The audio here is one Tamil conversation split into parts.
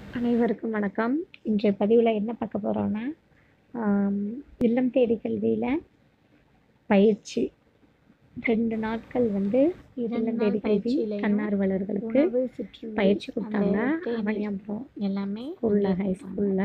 அனைவருக்கும் வணக்கம் இன்றைய பதிவில் என்ன பார்க்க போகிறோன்னா இல்லம் தேடி கல்வியில் பயிற்சி ரெண்டு நாட்கள் வந்து இல்லம் தேடி கல்வி தன்னார்வலர்களுக்கு பயிற்சி கொடுத்தாங்க அவனியாபுரம் எல்லாமே ஸ்கூலில் ஹை ஸ்கூலில்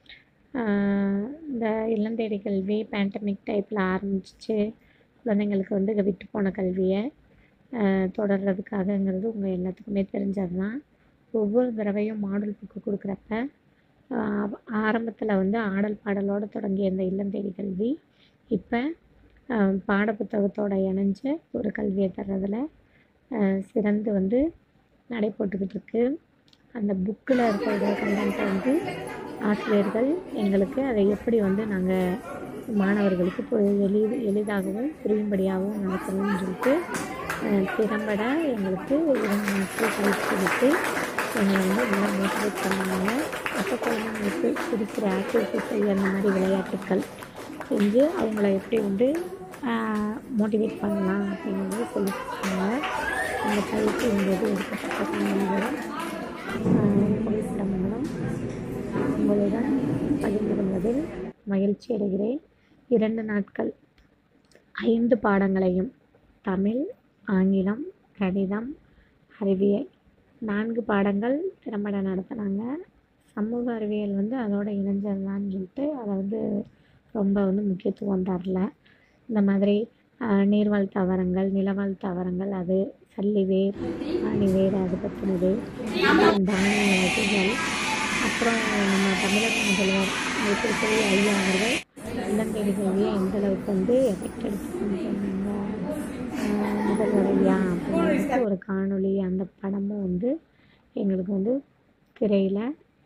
இந்த இல்லம் தேடி கல்வி பேண்டமிக் டைப்பில் ஆரம்பிச்சிச்சு குழந்தைங்களுக்கு வந்து இங்க விட்டு போன கல்வியை ஆஹ் தொடர்றதுக்காகங்கிறது உங்கள் எல்லாத்துக்குமே தெரிஞ்சது தான் ஒவ்வொரு தடவையும் மாடல் புக்கு கொடுக்குறப்ப ஆரம்பத்தில் வந்து ஆடல் பாடலோடு தொடங்கிய இந்த இல்லம் தேடி கல்வி இப்போ பாடப்புத்தகத்தோட இணைஞ்ச ஒரு கல்வியை தர்றதில் ஆஹ் சிறந்து வந்து நடை போட்டுக்கிட்டு இருக்கு அந்த புக்கில் இருக்கிற கண்டென்ட்டை வந்து ஆசிரியர்கள் எங்களுக்கு அதை எப்படி வந்து நாங்கள் மாணவர்களுக்கு இப்போ எளி எளிதாகவும் புரியும்படியாகவும் நடத்தணும்னு சொல்லிட்டு அஹ் திறம்பட எங்களுக்கு இரண்டு நாட்கள் பயிற்சி கொடுத்து எங்களை வந்து நல்லா மோட்டிவேட் பண்ணாங்க அப்போ குழந்தைங்களுக்கு சிறு சிறு ஆக்டிவிட்டிஸ் அந்த மாதிரி விளையாட்டுக்கள் செஞ்சு அவங்கள எப்படி வந்து மோட்டிவேட் பண்ணலாம் அப்படிங்கிறது சொல்லி கொடுத்தாங்க அந்த பயிற்சியின் போது எடுக்கப்பட்ட காணொலிகளும் புகைப்படம் மூலம் உங்களுடன் பகிர்ந்து கொள்வதில் மகிழ்ச்சி அடைகிறேன் இரண்டு நாட்கள் ஐந்து பாடங்களையும் தமிழ் ஆங்கிலம் கணிதம் அறிவியல் நான்கு பாடங்கள் திறம்பட நடத்தினாங்க சமூக அறிவியல் வந்து அதோட இணைஞ்சதுதான்னு சொல்லிட்டு அதை வந்து ரொம்ப வந்து முக்கியத்துவம் தரல இந்த மாதிரி ஆஹ், நீர்வாழ் தாவரங்கள் நிலவாழ் தாவரங்கள் அது சல்லிவேர் ஆணிவேர் அது பற்றினது அப்புறம் தானிய வகைகள் அப்புறம் நம்ம தமிழக முதல்வர் திருப்பதி ஐயா அவர்கள் இளம்பெண் கல்வியை எந்த அளவுக்கு வந்து எஃபெக்ட் எடுத்து கொண்டு வந்தாங்க ஆஹ் முதல்வர் ஐயா அப்படின்ட்டு ஒரு காணொளி அந்த படமும் வந்து எங்களுக்கு வந்து திரையில்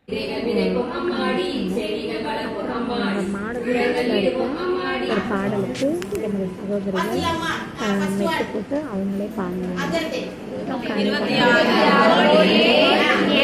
அப்புறம் அந்த மாடுகளில் இருக்க ஒரு பாடலுக்கு எங்கள் சகோதரிகள் ஆஹ் மெட்டு போட்டு அவங்களே பாடினாங்க அப்புறம் கரும்பு